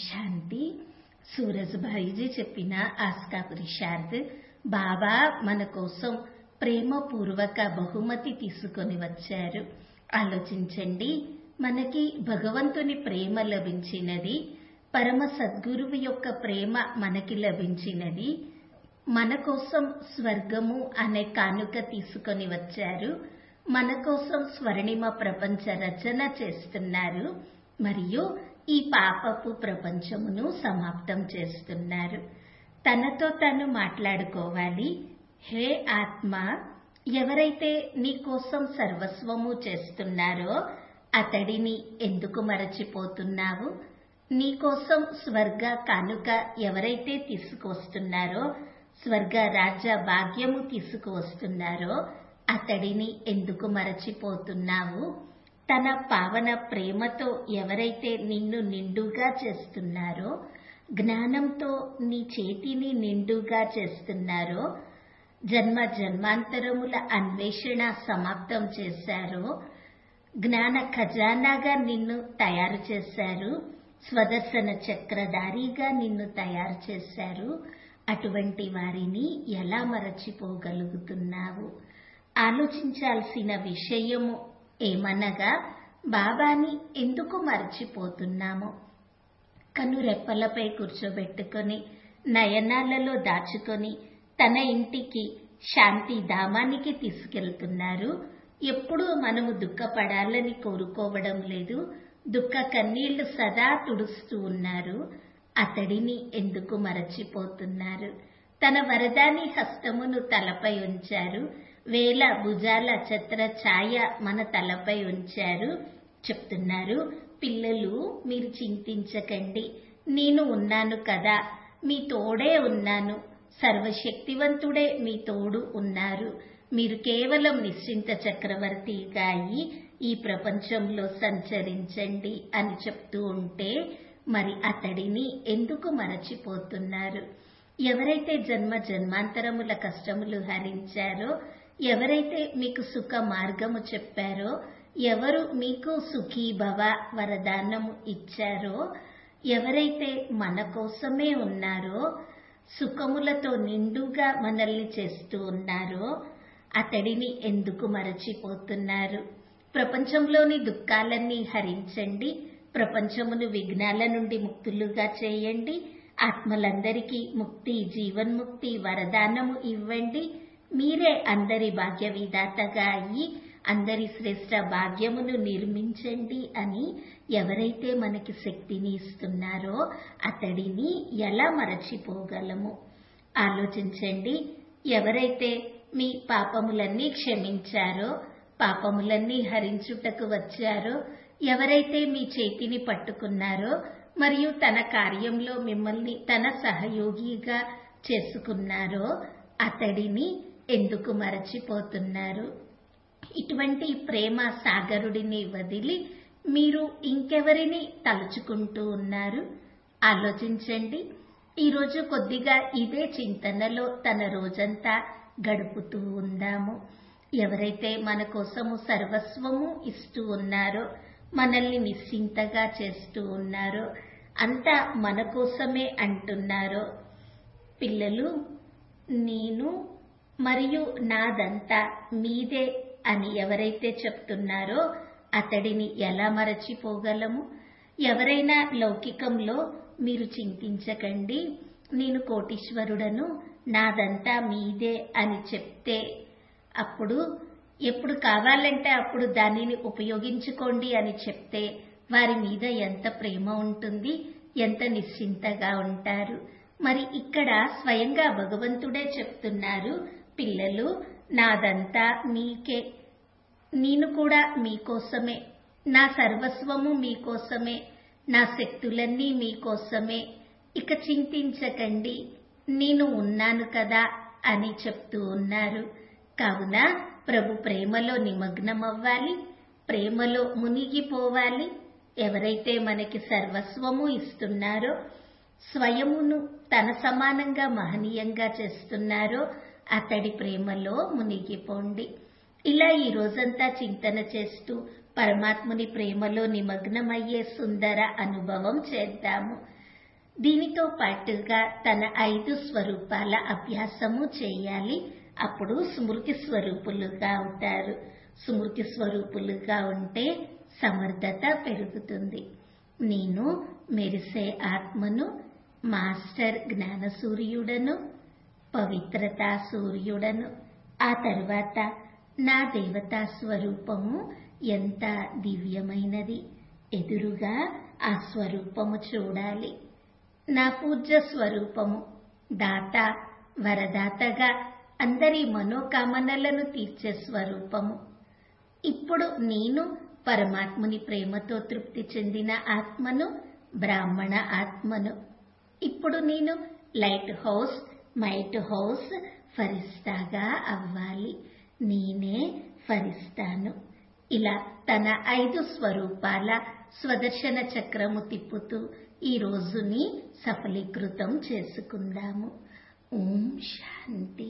శాంతి సూరజ్భాయిజీ చెప్పిన ఆస్కా పురుషార్థ్ బాబా మన కోసం ప్రేమపూర్వక బహుమతి తీసుకొని వచ్చారు ఆలోచించండి మనకి భగవంతుని ప్రేమ లభించినది పరమ సద్గురువు యొక్క ప్రేమ మనకి లభించినది మన కోసం స్వర్గము అనే కానుక తీసుకొని వచ్చారు మన కోసం స్వర్ణిమ ప్రపంచ రచన చేస్తున్నారు మరియు ఈ పాపపు ప్రపంచమును సమాప్తం చేస్తున్నారు తనతో తను మాట్లాడుకోవాలి హే ఆత్మ ఎవరైతే నీ కోసం సర్వస్వము చేస్తున్నారో అతడిని ఎందుకు మరచిపోతున్నావు నీ కోసం స్వర్గ కానుక ఎవరైతే తీసుకువస్తున్నారో స్వర్గ రాజ్య భాగ్యము తీసుకువస్తున్నారో అతడిని ఎందుకు మరచిపోతున్నావు తన పావన ప్రేమతో ఎవరైతే నిన్ను నిండుగా చేస్తున్నారో జ్ఞానంతో నీ చేతిని నిండుగా చేస్తున్నారో జన్మ జన్మాంతరముల అన్వేషణ సమాప్తం చేశారో జ్ఞాన ఖజానాగా నిన్ను తయారు చేశారు స్వదర్శన చక్రధారిగా నిన్ను తయారు చేశారు అటువంటి వారిని ఎలా మరచిపోగలుగుతున్నావు ఆలోచించాల్సిన విషయము ఏమనగా బాబాని ఎందుకు మర్చిపోతున్నాము కనురెప్పలపై కూర్చోబెట్టుకొని నయనాలలో దాచుకొని తన ఇంటికి శాంతి ధామానికి తీసుకెళ్తున్నారు ఎప్పుడూ మనము దుఃఖపడాలని కోరుకోవడం లేదు దుఃఖ కన్నీళ్లు సదా తుడుస్తూ ఉన్నారు అతడిని ఎందుకు మరచిపోతున్నారు తన వరదాని హస్తమును తలపై ఉంచారు వేల భుజాల ఛత్ర ఛాయ మన తలపై ఉంచారు చెప్తున్నారు పిల్లలు మీరు చింతించకండి నేను ఉన్నాను కదా మీ తోడే ఉన్నాను సర్వశక్తివంతుడే మీ తోడు ఉన్నారు మీరు కేవలం నిశ్చింత చక్రవర్తిగా అయి ఈ ప్రపంచంలో సంచరించండి అని చెప్తూ ఉంటే మరి అతడిని ఎందుకు మరచిపోతున్నారు ఎవరైతే జన్మ జన్మాంతరముల కష్టములు హరించారో ఎవరైతే మీకు సుఖ మార్గము చెప్పారో ఎవరు మీకు సుఖీభవ వరదానము ఇచ్చారో ఎవరైతే మన కోసమే ఉన్నారో సుఖములతో నిండుగా మనల్ని చేస్తూ ఉన్నారో అతడిని ఎందుకు మరచిపోతున్నారు ప్రపంచంలోని దుఃఖాలన్నీ హరించండి ప్రపంచమును విఘ్నాల నుండి ముక్తులుగా చేయండి ఆత్మలందరికీ ముక్తి జీవన్ముక్తి వరదానము ఇవ్వండి మీరే అందరి భాగ్య విధాతగా అయ్యి అందరి శ్రేష్ట భాగ్యమును నిర్మించండి అని ఎవరైతే మనకి శక్తిని ఇస్తున్నారో అతడిని ఎలా మరచిపోగలము ఆలోచించండి ఎవరైతే మీ పాపములన్నీ క్షమించారో పాపములన్నీ హరించుటకు వచ్చారో ఎవరైతే మీ చేతిని పట్టుకున్నారో మరియు తన కార్యంలో మిమ్మల్ని తన సహయోగిగా చేసుకున్నారో అతడిని ఎందుకు మరచిపోతున్నారు ఇటువంటి ప్రేమ సాగరుడిని వదిలి మీరు ఇంకెవరిని తలుచుకుంటూ ఉన్నారు ఆలోచించండి ఈరోజు కొద్దిగా ఇదే చింతనలో తన రోజంతా గడుపుతూ ఉందాము ఎవరైతే మన కోసము సర్వస్వము ఇస్తూ ఉన్నారో మనల్ని నిశ్చింతగా చేస్తూ ఉన్నారో అంతా మన కోసమే అంటున్నారో పిల్లలు నేను మరియు నాదంతా మీదే అని ఎవరైతే చెప్తున్నారో అతడిని ఎలా మరచిపోగలము ఎవరైనా లౌకికంలో మీరు చింతించకండి నేను కోటీశ్వరుడను నాదంతా మీదే అని చెప్తే అప్పుడు ఎప్పుడు కావాలంటే అప్పుడు దానిని ఉపయోగించుకోండి అని చెప్తే వారి మీద ఎంత ప్రేమ ఉంటుంది ఎంత నిశ్చింతగా ఉంటారు మరి ఇక్కడ స్వయంగా భగవంతుడే చెప్తున్నారు పిల్లలు నాదంతా మీకే నేను కూడా మీకోసమే నా సర్వస్వము మీకోసమే నా శక్తులన్నీ మీకోసమే ఇక చింతించకండి నేను ఉన్నాను కదా అని చెప్తూ ఉన్నారు కావున ప్రభు ప్రేమలో నిమగ్నమవ్వాలి ప్రేమలో మునిగిపోవాలి ఎవరైతే మనకి సర్వస్వము ఇస్తున్నారో స్వయమును తన సమానంగా మహనీయంగా చేస్తున్నారో అతడి ప్రేమలో మునిగిపోండి ఇలా ఈ రోజంతా చింతన చేస్తూ పరమాత్ముని ప్రేమలో నిమగ్నమయ్యే సుందర అనుభవం చేద్దాము దీనితో పాటుగా తన ఐదు స్వరూపాల అభ్యాసము చేయాలి అప్పుడు స్మృతి స్వరూపులుగా అవుతారు స్మృతి స్వరూపులుగా ఉంటే సమర్థత పెరుగుతుంది నేను మెరిసే ఆత్మను మాస్టర్ జ్ఞాన సూర్యుడను పవిత్రతా సూర్యుడను ఆ తర్వాత నా దేవతా స్వరూపము ఎంత దివ్యమైనది ఎదురుగా ఆ స్వరూపము చూడాలి నా పూజ్య స్వరూపము దాత వరదాతగా అందరి మనోకామనలను తీర్చే స్వరూపము ఇప్పుడు నేను పరమాత్ముని ప్రేమతో తృప్తి చెందిన ఆత్మను బ్రాహ్మణ ఆత్మను ఇప్పుడు నేను లైట్ హౌస్ మైట్ హౌస్ ఫరిస్తాగా అవ్వాలి నేనే ఫరిస్తాను ఇలా తన ఐదు స్వరూపాల స్వదర్శన చక్రము తిప్పుతూ ఈ రోజుని సఫలీకృతం చేసుకుందాము ఓం శాంతి